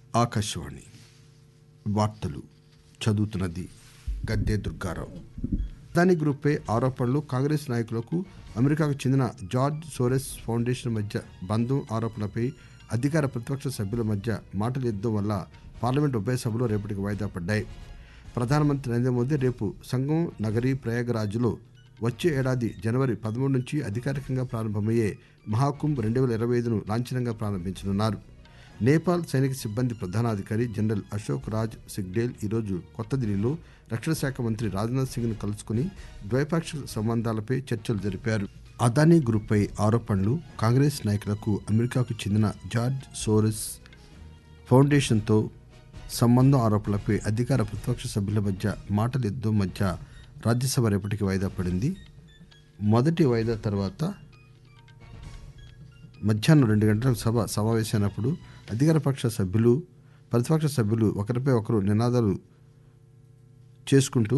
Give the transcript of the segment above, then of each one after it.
ఆకాశవాణి వార్తలు చదువుతున్నది గద్దె దుర్గారావు అదానీ గ్రూప్పై ఆరోపణలు కాంగ్రెస్ నాయకులకు అమెరికాకు చెందిన జార్జ్ సోరెస్ ఫౌండేషన్ మధ్య బంధం ఆరోపణలపై అధికార ప్రతిపక్ష సభ్యుల మధ్య మాటల యుద్దం వల్ల పార్లమెంట్ ఉభయ సభలు రేపటికి వాయిదా పడ్డాయి ప్రధానమంత్రి నరేంద్ర మోదీ రేపు సంగం నగరి ప్రయాగరాజ్లో వచ్చే ఏడాది జనవరి పదమూడు నుంచి అధికారికంగా ప్రారంభమయ్యే మహాకుంభ్ రెండు వేల ఇరవై ఐదును లాంఛనంగా ప్రారంభించనున్నారు నేపాల్ సైనిక సిబ్బంది ప్రధానాధికారి జనరల్ అశోక్ రాజ్ సిగ్డేల్ ఈరోజు కొత్త ఢిల్లీలో రక్షణ శాఖ మంత్రి రాజ్నాథ్ సింగ్ను కలుసుకుని ద్వైపాక్షిక సంబంధాలపై చర్చలు జరిపారు అదానీ గ్రూప్పై ఆరోపణలు కాంగ్రెస్ నాయకులకు అమెరికాకు చెందిన జార్జ్ సోరెస్ ఫౌండేషన్తో సంబంధం ఆరోపణలపై అధికార ప్రతిపక్ష సభ్యుల మధ్య మాటల యుద్దం మధ్య రాజ్యసభ రేపటికి వాయిదా పడింది మొదటి వాయిదా తర్వాత మధ్యాహ్నం రెండు గంటలకు సభ సమావేశమైనప్పుడు అధికార పక్ష సభ్యులు ప్రతిపక్ష సభ్యులు ఒకరిపై ఒకరు నినాదాలు చేసుకుంటూ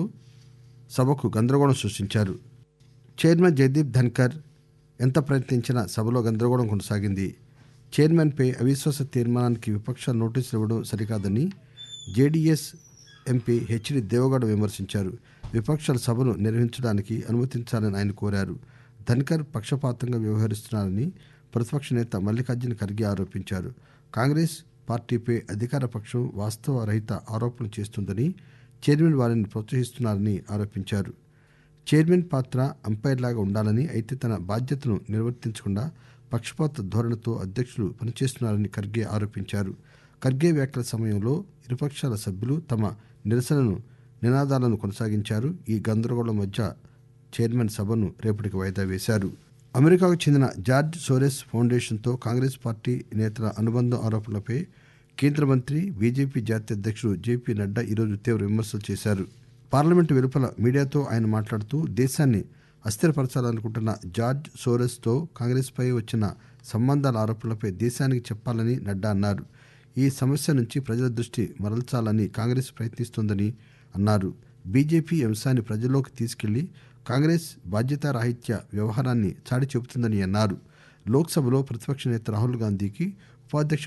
సభకు గందరగోళం సృష్టించారు చైర్మన్ జగదీప్ ధన్కర్ ఎంత ప్రయత్నించినా సభలో గందరగోళం కొనసాగింది చైర్మన్పై అవిశ్వాస తీర్మానానికి విపక్షాలు నోటీసులు ఇవ్వడం సరికాదని జేడీఎస్ ఎంపీ హెచ్డి దేవగౌడ విమర్శించారు విపక్షాలు సభను నిర్వహించడానికి అనుమతించాలని ఆయన కోరారు ధన్కర్ పక్షపాతంగా వ్యవహరిస్తున్నారని ప్రతిపక్ష నేత మల్లికార్జున ఖర్గే ఆరోపించారు కాంగ్రెస్ పార్టీపై అధికార పక్షం వాస్తవ రహిత ఆరోపణలు చేస్తుందని చైర్మన్ వారిని ప్రోత్సహిస్తున్నారని ఆరోపించారు చైర్మన్ పాత్ర అంపైర్ లాగా ఉండాలని అయితే తన బాధ్యతను నిర్వర్తించకుండా పక్షపాత ధోరణితో అధ్యక్షులు పనిచేస్తున్నారని ఖర్గే ఆరోపించారు ఖర్గే వ్యాఖ్యల సమయంలో ఇరుపక్షాల సభ్యులు తమ నిరసనను నినాదాలను కొనసాగించారు ఈ గందరగోళం మధ్య చైర్మన్ సభను రేపటికి వాయిదా వేశారు అమెరికాకు చెందిన జార్జ్ సోరెస్ ఫౌండేషన్తో కాంగ్రెస్ పార్టీ నేతల అనుబంధం ఆరోపణలపై కేంద్ర మంత్రి బీజేపీ జాతీయ అధ్యక్షుడు జేపీ నడ్డా ఈరోజు తీవ్ర విమర్శలు చేశారు పార్లమెంటు వెలుపల మీడియాతో ఆయన మాట్లాడుతూ దేశాన్ని అస్థిరపరచాలనుకుంటున్న జార్జ్ సోరెస్తో కాంగ్రెస్పై వచ్చిన సంబంధాల ఆరోపణలపై దేశానికి చెప్పాలని నడ్డా అన్నారు ఈ సమస్య నుంచి ప్రజల దృష్టి మరల్చాలని కాంగ్రెస్ ప్రయత్నిస్తోందని అన్నారు బీజేపీ ఈ అంశాన్ని ప్రజల్లోకి తీసుకెళ్లి కాంగ్రెస్ బాధ్యతారాహిత్య వ్యవహారాన్ని చాటి చెబుతుందని అన్నారు లోక్సభలో ప్రతిపక్ష నేత రాహుల్ గాంధీకి ఉపాధ్యక్ష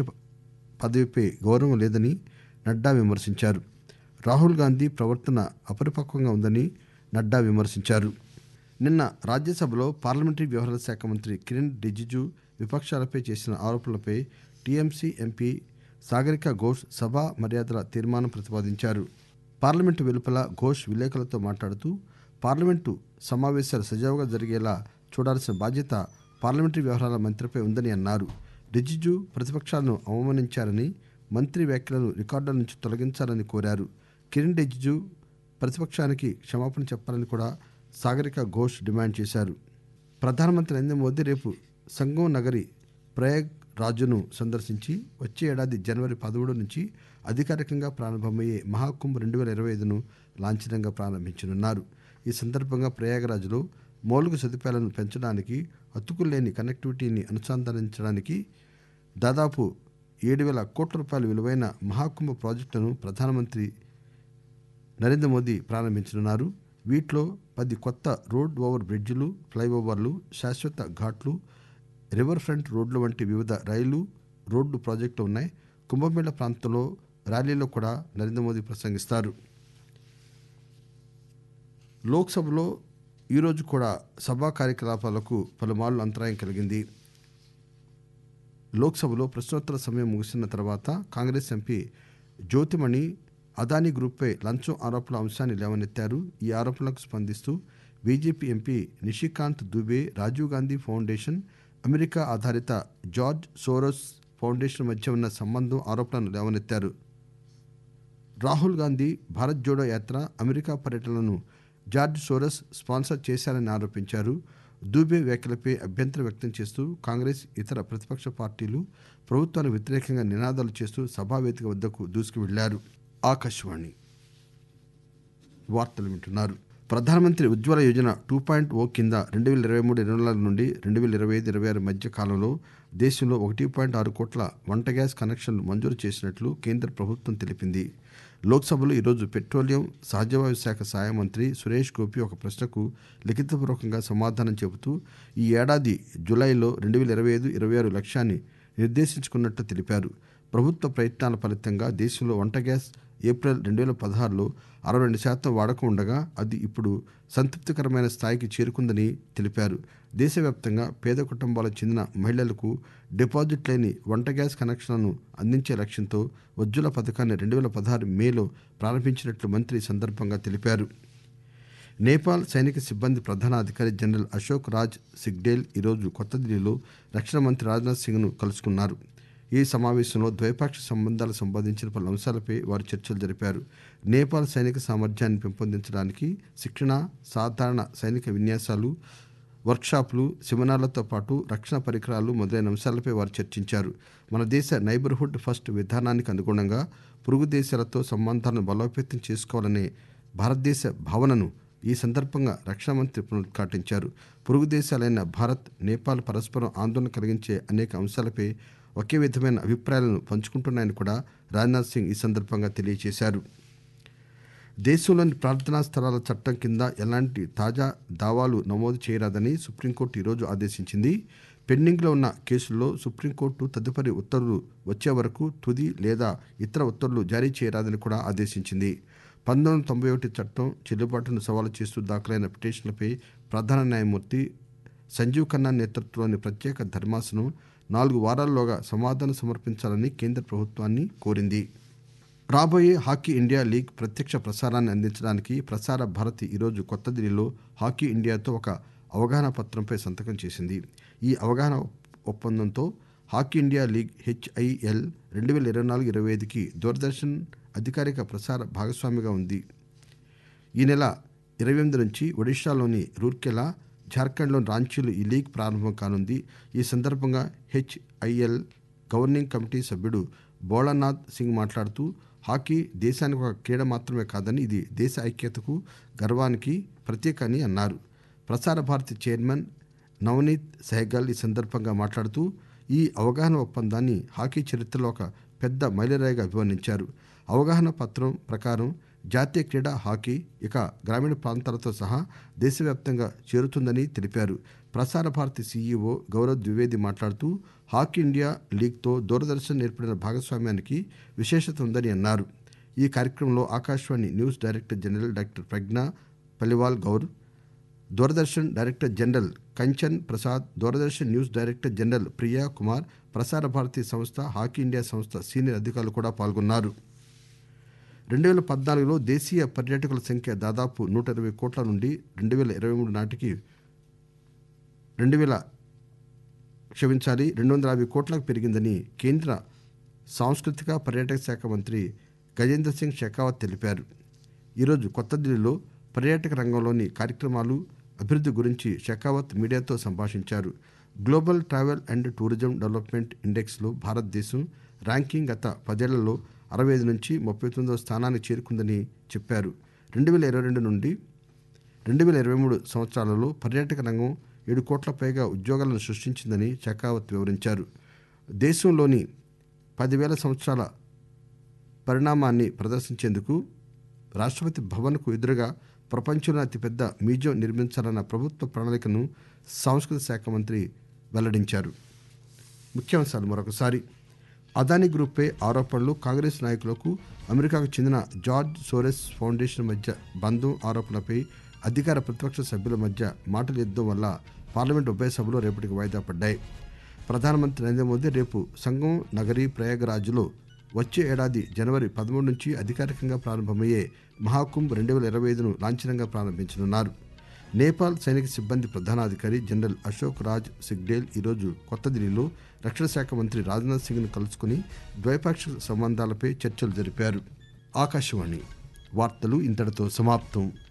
పదవిపై గౌరవం లేదని నడ్డా విమర్శించారు రాహుల్ గాంధీ ప్రవర్తన అపరిపక్వంగా ఉందని నడ్డా విమర్శించారు నిన్న రాజ్యసభలో పార్లమెంటరీ వ్యవహారాల శాఖ మంత్రి కిరణ్ రిజిజు విపక్షాలపై చేసిన ఆరోపణలపై టీఎంసీ ఎంపీ సాగరిక ఘోష్ సభా మర్యాదల తీర్మానం ప్రతిపాదించారు పార్లమెంటు వెలుపల ఘోష్ విలేకరులతో మాట్లాడుతూ పార్లమెంటు సమావేశాలు సజావుగా జరిగేలా చూడాల్సిన బాధ్యత పార్లమెంటరీ వ్యవహారాల మంత్రిపై ఉందని అన్నారు రిజిజు ప్రతిపక్షాలను అవమానించారని మంత్రి వ్యాఖ్యలను రికార్డుల నుంచి తొలగించాలని కోరారు కిరణ్ రిజిజు ప్రతిపక్షానికి క్షమాపణ చెప్పాలని కూడా సాగరిక ఘోష్ డిమాండ్ చేశారు ప్రధానమంత్రి నరేంద్ర మోదీ రేపు సంగం నగరి ప్రయాగ్ రాజును సందర్శించి వచ్చే ఏడాది జనవరి పదమూడు నుంచి అధికారికంగా ప్రారంభమయ్యే మహాకుంభ్ రెండు వేల ఇరవై ఐదును లాంఛనంగా ప్రారంభించనున్నారు ఈ సందర్భంగా ప్రయాగరాజ్లో మౌలిక సదుపాయాలను పెంచడానికి అతుకులేని కనెక్టివిటీని అనుసంధానించడానికి దాదాపు ఏడు వేల కోట్ల రూపాయల విలువైన మహాకుంభ ప్రాజెక్టులను ప్రధానమంత్రి నరేంద్ర మోదీ ప్రారంభించనున్నారు వీటిలో పది కొత్త రోడ్ ఓవర్ బ్రిడ్జిలు ఫ్లైఓవర్లు శాశ్వత ఘాట్లు రివర్ ఫ్రంట్ రోడ్లు వంటి వివిధ రైలు రోడ్డు ప్రాజెక్టులు ఉన్నాయి కుంభమేళ ప్రాంతంలో ర్యాలీలో కూడా నరేంద్ర మోదీ ప్రసంగిస్తారు లోక్సభలో ఈరోజు కూడా సభా కార్యకలాపాలకు పలుమార్లు అంతరాయం కలిగింది లోక్సభలో ప్రశ్నోత్తర సమయం ముగిసిన తర్వాత కాంగ్రెస్ ఎంపీ జ్యోతిమణి అదానీ గ్రూప్పై లంచం ఆరోపణల అంశాన్ని లేవనెత్తారు ఈ ఆరోపణలకు స్పందిస్తూ BJP MP Nishikant Dubey Rajiv Gandhi foundation America ఆధారిత జార్జ్ సోరోస్ ఫౌండేషన్ మధ్య ఉన్న సంబంధం ఆరోపణలను లేవనెత్తారు రాహుల్ గాంధీ భారత్ జోడో యాత్ర అమెరికా పర్యటనలను జార్జ్ సోరస్ స్పాన్సర్ చేశారని ఆరోపించారు దూబే వ్యాఖ్యలపై అభ్యంతరం వ్యక్తం చేస్తూ కాంగ్రెస్ ఇతర ప్రతిపక్ష పార్టీలు ప్రభుత్వానికి వ్యతిరేకంగా నినాదాలు చేస్తూ సభావేదిక వద్దకు దూసుకు వెళ్లారు ఆకాశవాణి వార్తలు వింటున్నారు Pradhanmantri Ujjwala Yojana two point O కింద రెండు వేల ఇరవై మూడు ఇరవై నాలుగు నుండి రెండు వేల ఇరవై ఐదు ఇరవై ఆరు మధ్య కాలంలో దేశంలో ఒకటి పాయింట్ ఆరు కోట్ల వంట గ్యాస్ కనెక్షన్లు మంజూరు చేసినట్లు కేంద్ర ప్రభుత్వం తెలిపింది లోక్సభలో ఈరోజు పెట్రోలియం సహజవాయు శాఖ సహాయ మంత్రి సురేష్ గోపి ఒక ప్రశ్నకు లిఖితపూర్వకంగా సమాధానం చెబుతూ ఈ ఏడాది జులైలో రెండు వేల ఇరవై ఐదు ఇరవై ఆరు లక్ష్యాన్ని నిర్దేశించుకున్నట్లు తెలిపారు ప్రభుత్వ ప్రయత్నాల ఫలితంగా దేశంలో వంట గ్యాస్ ఏప్రిల్ రెండు వేల పదహారులో అరవై రెండు శాతం వాడకం ఉండగా అది ఇప్పుడు సంతృప్తికరమైన స్థాయికి చేరుకుందని తెలిపారు దేశవ్యాప్తంగా పేద కుటుంబాలకు చెందిన మహిళలకు డిపాజిట్ లేని వంట గ్యాస్ కనెక్షన్లను అందించే లక్ష్యంతో ఉజ్వల పథకాన్ని రెండు వేల పదహారు మేలో ప్రారంభించినట్లు మంత్రి ఈ సందర్భంగా తెలిపారు నేపాల్ సైనిక సిబ్బంది ప్రధాన అధికారి జనరల్ అశోక్ రాజ్ సిగ్డేల్ ఈరోజు కొత్త ఢిల్లీలో రక్షణ మంత్రి రాజ్నాథ్ సింగ్ను కలుసుకున్నారు ఈ సమావేశంలో ద్వైపాక్షిక సంబంధాలు సంబంధించిన పలు అంశాలపై వారు చర్చలు జరిపారు నేపాల్ సైనిక సామర్థ్యాన్ని పెంపొందించడానికి శిక్షణ సాధారణ సైనిక విన్యాసాలు వర్క్షాపులు సెమినార్లతో పాటు రక్షణ పరికరాలు మొదలైన అంశాలపై వారు చర్చించారు మన దేశ నైబర్హుడ్ ఫస్ట్ విధానానికి అనుగుణంగా పొరుగు దేశాలతో సంబంధాలను బలోపేతం చేసుకోవాలనే భారతదేశ భావనను ఈ సందర్భంగా రక్షణ మంత్రి పునరుద్ఘాటించారు పొరుగు దేశాలైన భారత్ నేపాల్ పరస్పరం ఆందోళన కలిగించే అనేక అంశాలపై ఒకే విధమైన అభిప్రాయాలను పంచుకుంటున్నాయని కూడా రాజ్నాథ్ సింగ్ ఈ సందర్భంగా తెలియజేశారు దేశంలోని ప్రార్థనా స్థలాల చట్టం కింద ఎలాంటి తాజా దావాలు నమోదు చేయరాదని సుప్రీంకోర్టు ఈరోజు ఆదేశించింది పెండింగ్లో ఉన్న కేసుల్లో సుప్రీంకోర్టు తదుపరి ఉత్తర్వులు వచ్చే వరకు తుది లేదా ఇతర ఉత్తర్వులు జారీ చేయరాదని కూడా ఆదేశించింది పంతొమ్మిది వందల తొంభై ఒకటి చట్టం చెల్లుబాటును సవాలు చేస్తూ దాఖలైన పిటిషన్లపై ప్రధాన న్యాయమూర్తి సంజీవ్ ఖన్నా నేతృత్వంలోని ప్రత్యేక ధర్మాసనం నాలుగు వారాల్లోగా సమాధానం సమర్పించాలని కేంద్ర ప్రభుత్వాన్ని కోరింది రాబోయే హాకీ ఇండియా లీగ్ ప్రత్యక్ష ప్రసారాన్ని అందించడానికి ప్రసార భారతి ఈరోజు కొత్త ఢిల్లీలో హాకీ ఇండియాతో ఒక అవగాహన పత్రంపై సంతకం చేసింది ఈ అవగాహన ఒప్పందంతో హాకీ ఇండియా లీగ్ హెచ్ఐఎల్ రెండు వేల ఇరవై నాలుగు ఇరవై ఐదుకి దూరదర్శన్ అధికారిక ప్రసార భాగస్వామిగా ఉంది ఈ నెల ఇరవై ఎనిమిది నుంచి ఒడిశాలోని రూర్కెలా జార్ఖండ్లోని రాంచీలో ఈ లీగ్ ప్రారంభం కానుంది ఈ సందర్భంగా హెచ్ఐఎల్ గవర్నింగ్ కమిటీ సభ్యుడు బోళానాథ్ సింగ్ మాట్లాడుతూ హాకీ దేశానికి ఒక క్రీడ మాత్రమే కాదని ఇది దేశ ఐక్యతకు గర్వానికి ప్రతీక అని అన్నారు ప్రసార భారతి చైర్మన్ నవనీత్ సెహగల్ ఈ సందర్భంగా మాట్లాడుతూ ఈ అవగాహన ఒప్పందాన్ని హాకీ చరిత్రలో ఒక పెద్ద మైలురాయిగా అభివర్ణించారు అవగాహన పత్రం ప్రకారం జాతీయ క్రీడ హాకీ ఇక గ్రామీణ ప్రాంతాలతో సహా దేశవ్యాప్తంగా చేరుతుందని తెలిపారు ప్రసార భారతి సీఈఓ గౌరవ్ ద్వివేది మాట్లాడుతూ హాకీ ఇండియా లీగ్తో దూరదర్శన్ ఏర్పడిన భాగస్వామ్యానికి విశేషత ఉందని అన్నారు ఈ కార్యక్రమంలో Akashvani news director general doctor Pragya Paliwal Gaur Doordarshan director general Kanchan Prasad Doordarshan news director general Priya Kumar Prasar Bharati సంస్థ హాకీ ఇండియా సంస్థ సీనియర్ అధికారులు కూడా పాల్గొన్నారు రెండు వేల పద్నాలుగులో దేశీయ పర్యాటకుల సంఖ్య దాదాపు నూట ఇరవై కోట్ల నుండి రెండు వేల ఇరవై మూడు నాటికి రెండు వేల క్షమించాలి రెండు వందల యాభై కోట్లకు పెరిగిందని కేంద్ర సాంస్కృతిక పర్యాటక శాఖ మంత్రి గజేంద్ర సింగ్ షెకావత్ తెలిపారు ఈరోజు కొత్త ఢిల్లీలో పర్యాటక రంగంలోని కార్యక్రమాలు అభివృద్ధి గురించి షెకావత్ మీడియాతో సంభాషించారు global travel and tourism development ఇండెక్స్లో భారతదేశం ర్యాంకింగ్ గత పదేళ్లలో అరవై ఐదు నుంచి ముప్పై తొమ్మిదవ స్థానానికి చేరుకుందని చెప్పారు రెండు వేల ఇరవై రెండు నుండి రెండు వేల ఇరవై మూడు సంవత్సరాలలో పర్యాటక రంగం ఏడు కోట్ల పైగా ఉద్యోగాలను సృష్టించిందని షెకావత్ వివరించారు దేశంలోని పదివేల సంవత్సరాల పరిణామాన్ని ప్రదర్శించేందుకు రాష్ట్రపతి భవన్కు ఎదురుగా ప్రపంచంలో అతిపెద్ద మ్యూజియం నిర్మించాలన్న ప్రభుత్వ ప్రణాళికను సాంస్కృతిక శాఖ మంత్రి వెల్లడించారు ముఖ్యాంశాలు మరొకసారి అదానీ గ్రూప్పై ఆరోపణలు కాంగ్రెస్ నాయకులకు అమెరికాకు చెందిన జార్జ్ సోరెస్ ఫౌండేషన్ మధ్య బంధం ఆరోపణలపై అధికార ప్రతిపక్ష సభ్యుల మధ్య మాటల యుద్ధం వల్ల పార్లమెంట్ ఉభయ సభలు రేపటికి వాయిదా పడ్డాయి ప్రధానమంత్రి నరేంద్ర మోదీ రేపు సంగం నగరి ప్రయాగరాజ్లో వచ్చే ఏడాది జనవరి పదమూడు నుంచి అధికారికంగా ప్రారంభమయ్యే మహాకుంభ్ రెండు వేల ఇరవై ఐదును లాంఛనంగా ప్రారంభించనున్నారు నేపాల్ సైనిక సిబ్బంది ప్రధానాధికారి జనరల్ అశోక్ రాజ్ సిగ్డేల్ ఈరోజు కొత్త ఢిల్లీలో రక్షణ శాఖ మంత్రి రాజ్నాథ్ సింగ్ను కలుసుకుని ద్వైపాక్షిక సంబంధాలపై చర్చలు జరిపారు ఆకాశవాణి వార్తలు ఇంతటితో సమాప్తం